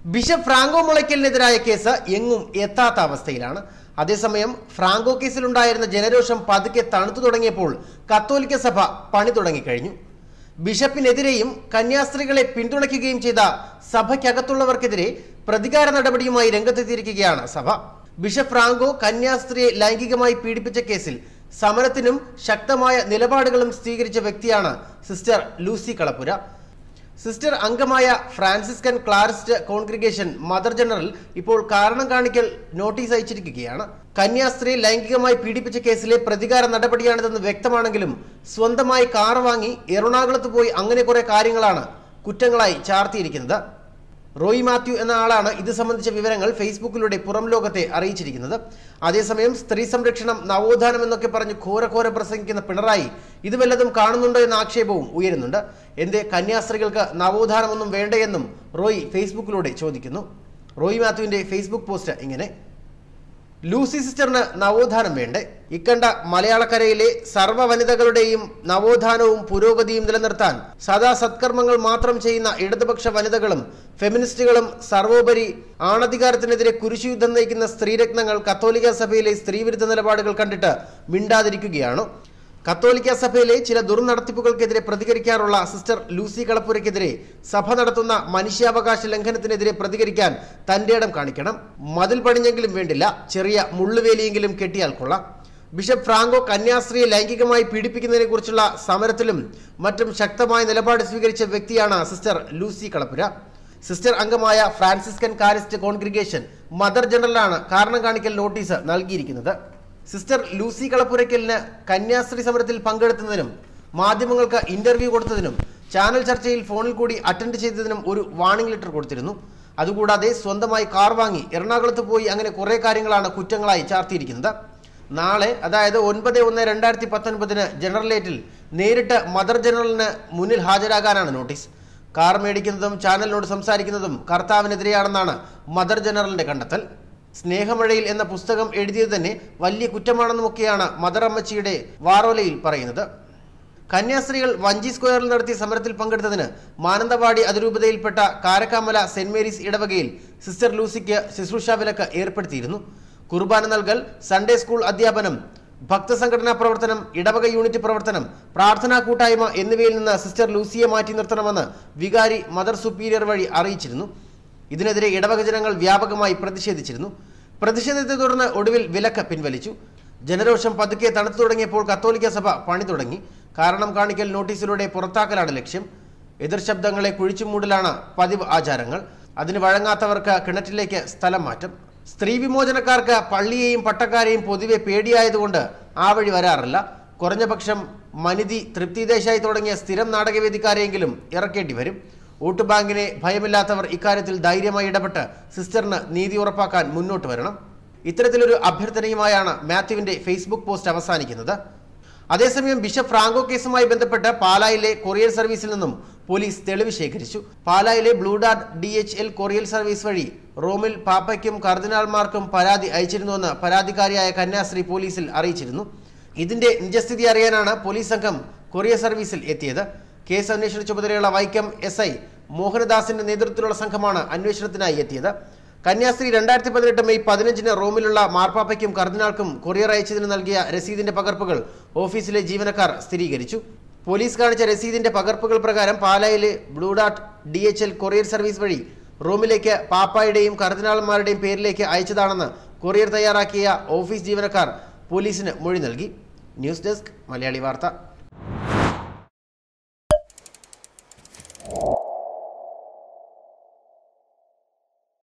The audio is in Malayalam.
ബിഷപ്പ് ഫ്രാങ്കോ മുളയ്ക്കലിനെതിരായ കേസ് എങ്ങും എത്താത്ത അവസ്ഥയിലാണ് അതേസമയം ഫ്രാങ്കോ കേസിലുണ്ടായിരുന്ന ജനരോഷം പതുക്കെ തണുത്തു തുടങ്ങിയപ്പോൾ കത്തോലിക്ക സഭ പണി തുടങ്ങിക്കഴിഞ്ഞു ബിഷപ്പിനെതിരെയും കന്യാസ്ത്രീകളെ പിന്തുണയ്ക്കുകയും ചെയ്ത സഭയ്ക്കകത്തുള്ളവർക്കെതിരെ പ്രതികാര നടപടിയുമായി രംഗത്തെത്തിയിരിക്കുകയാണ് സഭ ബിഷപ്പ് ഫ്രാങ്കോ കന്യാസ്ത്രീയെ ലൈംഗികമായി പീഡിപ്പിച്ച കേസിൽ സമരത്തിനും ശക്തമായ നിലപാടുകളും സ്വീകരിച്ച വ്യക്തിയാണ് സിസ്റ്റർ ലൂസി കളപ്പുര സിസ്റ്റർ അംഗമായ Franciscan Clarist congregation mother general ഇപ്പോൾ കാരണം കാണിക്കൽ നോട്ടീസ് അയച്ചിരിക്കുകയാണ് കന്യാസ്ത്രീ ലൈംഗികമായി പീഡിപ്പിച്ച കേസിലെ പ്രതികാര നടപടിയാണിതെന്ന് വ്യക്തമാണെങ്കിലും സ്വന്തമായി കാർ വാങ്ങി എറണാകുളത്ത് പോയി അങ്ങനെ കുറെ കാര്യങ്ങളാണ് കുറ്റങ്ങളായി ചാർത്തിയിരിക്കുന്നത് റോയി മാത്യു എന്ന ആളാണ് ഇത് സംബന്ധിച്ച വിവരങ്ങൾ ഫേസ്ബുക്കിലൂടെ പുറം ലോകത്തെ അറിയിച്ചിരിക്കുന്നത് അതേസമയം സ്ത്രീ സംരക്ഷണം നവോത്ഥാനം എന്നൊക്കെ പറഞ്ഞ് ഘോരഘോര പ്രസംഗിക്കുന്ന പിണറായി ഇത് വല്ലതും കാണുന്നുണ്ടോ എന്ന ആക്ഷേപവും ഉയരുന്നുണ്ട് എന്തേ കന്യാസ്ത്രീകൾക്ക് നവോത്ഥാനമൊന്നും വേണ്ടയെന്നും റോയി ഫേസ്ബുക്കിലൂടെ ചോദിക്കുന്നു റോയി മാത്യുവിന്റെ ഫേസ്ബുക്ക് പോസ്റ്റ് ഇങ്ങനെ ലൂസി സിസ്റ്ററിന് നവോത്ഥാനം വേണ്ടേ ഇക്കണ്ട മലയാളക്കരയിലെ സർവ്വ വനിതകളുടെയും നവോത്ഥാനവും പുരോഗതിയും നിലനിർത്താൻ സദാ സത്കർമ്മങ്ങൾ മാത്രം ചെയ്യുന്ന ഇടതുപക്ഷ വനിതകളും ഫെമിനിസ്റ്റുകളും സർവോപരി ആണധികാരത്തിനെതിരെ കുരിശുയുദ്ധം നയിക്കുന്ന സ്ത്രീരത്നങ്ങൾ കത്തോലിക്ക സഭയിലെ സ്ത്രീവിരുദ്ധ നിലപാടുകൾ കണ്ടിട്ട് മിണ്ടാതിരിക്കുകയാണോ കത്തോലിക്ക സഭയിലെ ചില ദുർനടത്തിപ്പുകൾക്കെതിരെ പ്രതികരിക്കാറുള്ള സിസ്റ്റർ ലൂസി കളപ്പുരയ്ക്കെതിരെ സഭ നടത്തുന്ന മനുഷ്യാവകാശ ലംഘനത്തിനെതിരെ പ്രതികരിക്കാൻ തന്റെ ഇടം കാണിക്കണം മതിൽ പണിഞ്ഞെങ്കിലും വേണ്ടില്ല ചെറിയ മുള്ളുവേലിയെങ്കിലും കെട്ടിയാൽ കൊള്ളാം ബിഷപ്പ് ഫ്രാങ്കോ കന്യാസ്ത്രീയെ ലൈംഗികമായി പീഡിപ്പിക്കുന്നതിനെ കുറിച്ചുള്ള സമരത്തിലും മറ്റും ശക്തമായ നിലപാട് സ്വീകരിച്ച വ്യക്തിയാണ് സിസ്റ്റർ ലൂസി കളപ്പുര സിസ്റ്റർ അംഗമായ ഫ്രാൻസിസ്കൻ കാരിസ്റ്റ് കോൺഗ്രിഗേഷൻ മദർ ജനറലാണ് കാരണം കാണിക്കൽ നോട്ടീസ് നൽകിയിരിക്കുന്നത് സിസ്റ്റർ ലൂസി കളപ്പുരയ്ക്കലിന് കന്യാസ്ത്രീ സമരത്തിൽ പങ്കെടുത്തതിനും മാധ്യമങ്ങൾക്ക് ഇന്റർവ്യൂ കൊടുത്തതിനും ചാനൽ ചർച്ചയിൽ ഫോണിൽ കൂടി അറ്റൻഡ് ചെയ്തതിനും ഒരു വാണിംഗ് ലെറ്റർ കൊടുത്തിരുന്നു അതുകൂടാതെ സ്വന്തമായി കാർ വാങ്ങി എറണാകുളത്ത് പോയി അങ്ങനെ കുറേ കാര്യങ്ങളാണ് കുറ്റങ്ങളായി ചാർത്തിയിരിക്കുന്നത് നാളെ അതായത് ഒൻപത് ഒന്ന് രണ്ടായിരത്തി പത്തൊൻപതിന് ജനറലേറ്റിൽ നേരിട്ട് മദർ ജനറലിന് മുന്നിൽ ഹാജരാകാനാണ് നോട്ടീസ് കാർ മേടിക്കുന്നതും ചാനലിനോട് സംസാരിക്കുന്നതും കർത്താവിനെതിരെയാണെന്നാണ് മദർ ജനറലിന്റെ കണ്ടെത്തൽ സ്നേഹമഴയിൽ എന്ന പുസ്തകം എഴുതിയത് തന്നെ വലിയ കുറ്റമാണെന്നുമൊക്കെയാണ് മദർ അമ്മച്ചിയുടെ വാറോലയിൽ പറയുന്നത് കന്യാസ്ത്രീകൾ വഞ്ചി സ്ക്വയറിൽ നടത്തിയ സമരത്തിൽ പങ്കെടുത്തതിന് മാനന്തവാടി അതിരൂപതയിൽപ്പെട്ട കാരക്കാമല സെന്റ് മേരീസ് ഇടവകയിൽ സിസ്റ്റർ ലൂസിക്ക് ശുശ്രൂഷ വിലക്ക് ഏർപ്പെടുത്തിയിരുന്നു കുർബാന നൽകൽ സൺഡേ സ്കൂൾ അധ്യാപനം ഭക്തസംഘടനാ പ്രവർത്തനം ഇടവക യൂണിറ്റ് പ്രവർത്തനം പ്രാർത്ഥനാ കൂട്ടായ്മ എന്നിവയിൽ നിന്ന് സിസ്റ്റർ ലൂസിയെ മാറ്റി നിർത്തണമെന്ന് വികാരി മദർ സുപ്പീരിയർ വഴി അറിയിച്ചിരുന്നു ഇതിനെതിരെ ഇടവക ജനങ്ങൾ വ്യാപകമായി പ്രതിഷേധിച്ചിരുന്നു പ്രതിഷേധത്തെ തുടർന്ന് ഒടുവിൽ വിലക്ക് പിൻവലിച്ചു ജനരോഷം പതുക്കെ തണുത്തു തുടങ്ങിയപ്പോൾ കത്തോലിക്ക സഭ പണി തുടങ്ങി കാരണം കാണിക്കൽ നോട്ടീസിലൂടെ പുറത്താക്കലാണ് ലക്ഷ്യം എതിർ ശബ്ദങ്ങളെ കുഴിച്ചുമൂടലാണ് പതിവ് ആചാരങ്ങൾ അതിന് വഴങ്ങാത്തവർക്ക് കിണറ്റിലേക്ക് സ്ഥലം മാറ്റം സ്ത്രീ വിമോചനക്കാർക്ക് പള്ളിയെയും പട്ടക്കാരെയും പൊതുവെ പേടിയായതുകൊണ്ട് ആ വഴി വരാറില്ല കുറഞ്ഞപക്ഷം മനിതി തൃപ്തി ദേശായി തുടങ്ങിയ സ്ഥിരം നാടകവേദിക്കാരെയെങ്കിലും ഇറക്കേണ്ടി വരും വോട്ട് ബാങ്കിനെ ഭയമില്ലാത്തവർ ഇക്കാര്യത്തിൽ ധൈര്യമായി ഇടപെട്ട് സിസ്റ്ററിന് നീതി ഉറപ്പാക്കാൻ മുന്നോട്ട് വരണം ഇത്തരത്തിലൊരു അഭ്യർത്ഥനയുമായാണ് മാത്യുവിന്റെ ഫേസ്ബുക്ക് പോസ്റ്റ് അവസാനിക്കുന്നത് അതേസമയം ബിഷപ്പ് ഫ്രാങ്കോ കേസുമായി ബന്ധപ്പെട്ട് പാലായിലെ കൊറിയർ സർവീസിൽ നിന്നും പോലീസ് തെളിവ് ശേഖരിച്ചു പാലായിലെ Blue Dart D H L courier service വഴി റോമിൽ പാപ്പയ്ക്കും കർദിനാൾമാർക്കും പരാതി അയച്ചിരുന്നുവെന്ന് പരാതിക്കാരിയായ കന്യാസ്ത്രീ പോലീസിൽ അറിയിച്ചിരുന്നു ഇതിന്റെ നിജസ്ഥിതി അറിയാനാണ് പോലീസ് സംഘം കൊറിയർ സർവീസിൽ എത്തിയത് കേസ് അന്വേഷണ ചുമതലയുള്ള വൈക്കം എസ് ഐ മോഹനദാസിന്റെ നേതൃത്വത്തിലുള്ള സംഘമാണ് അന്വേഷണത്തിനായി എത്തിയത് കന്യാസ്ത്രീ രണ്ടായിരത്തി പതിനെട്ട് മെയ് പതിനഞ്ചിന് റോമിലുള്ള മാർപ്പാപ്പയ്ക്കും കർദിനാൾക്കും കൊറിയർ അയച്ചതിന് നൽകിയ രസീതിന്റെ പകർപ്പുകൾ ഓഫീസിലെ ജീവനക്കാർ സ്ഥിരീകരിച്ചു പോലീസ് കാണിച്ച രസീതിന്റെ പകർപ്പുകൾ പ്രകാരം പാലായിലെ Blue Dart D H L courier service വഴി റോമിലേക്ക് പാപ്പായുടെയും കർദിനാൾമാരുടെയും പേരിലേക്ക് അയച്ചതാണെന്ന് കൊറിയർ തയ്യാറാക്കിയ ഓഫീസ് ജീവനക്കാർ പോലീസിന് മൊഴി നൽകി ന്യൂസ് ഡെസ്ക് മലയാളി വാർത്ത